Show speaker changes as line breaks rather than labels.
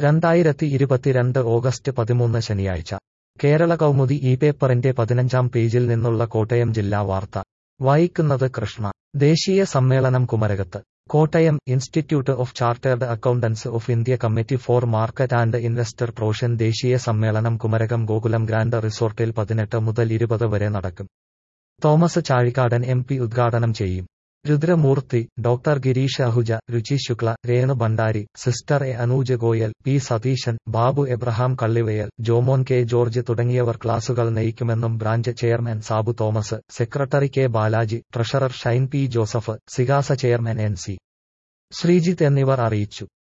രണ്ടായിരത്തി ഇരുപത്തിരണ്ട് ഓഗസ്റ്റ് പതിമൂന്ന് ശനിയാഴ്ച കേരള കൗമുദി ഈ പേപ്പറിന്റെ പതിനഞ്ചാം പേജിൽ നിന്നുള്ള കോട്ടയം ജില്ലാ വാർത്ത വായിക്കുന്നത് കൃഷ്ണ ദേശീയ സമ്മേളനം കുമരകത്ത് Kottayam institute of chartered accountants of India committee for market and investor protection ദേശീയ സമ്മേളനം കുമരകം ഗോകുലം ഗ്രാൻഡ് റിസോർട്ടിൽ പതിനെട്ട് മുതൽ ഇരുപത് വരെ നടക്കും തോമസ് ചാഴിക്കാടൻ എം പി ഉദ്ഘാടനം ചെയ്യും രുദ്രമൂർത്തി doctor Girish Ahuja Ruchi Shukla Renu Bhandari sister A Anuj Goyal P Satheesan Babu Abraham Kallivayal Jomon K George തുടങ്ങിയവർ ക്ലാസുകൾ നയിക്കുമെന്നും branch chairman Sabu Thomas secretary K Balaji treasurer Shine P Joseph സിഗാസ ചെയർമാൻ എൻ സി ശ്രീജിത്ത് എന്നിവർ അറിയിച്ചു